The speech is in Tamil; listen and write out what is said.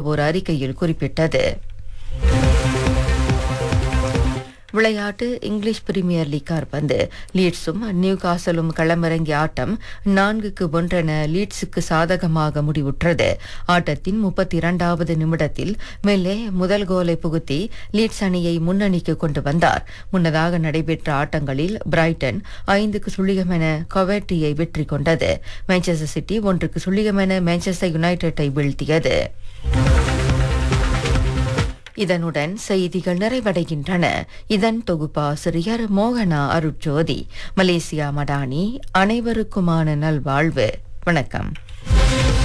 ஒரு அறிக்கையில் குறிப்பிட்டது விளையாட்டு இங்கிலீஷ் பிரீமியர் லீக் கால்பந்து லீட்ஸும் நியூ காசலும் களமிறங்கிய ஆட்டம் நான்குக்கு ஒன்றென லீட்ஸுக்கு சாதகமாக முடிவுற்றது ஆட்டத்தின் முப்பத்தி இரண்டாவது நிமிடத்தில் மெல்லே முதல் கோலை புகுத்தி லீட்ஸ் அணியை முன்னணிக்கு கொண்டு வந்தார் முன்னதாக நடைபெற்ற ஆட்டங்களில் பிரைட்டன் ஐந்துக்கு சுழிகமென கொவெட்டியை வெற்றி கொண்டது மான்செஸ்டர் சிட்டி ஒன்றுக்கு சுழிகமென மான்செஸ்டர் யுனைடெட்டை வீழ்த்தியது இதனுடன் செய்திகள் நிறைவடைகின்றன இதன் தொகுப்பாசிரியர் மோகனா அருட்ஜோதி மலேசியா மடானி அனைவருக்குமான நல்வாழ்வு வணக்கம்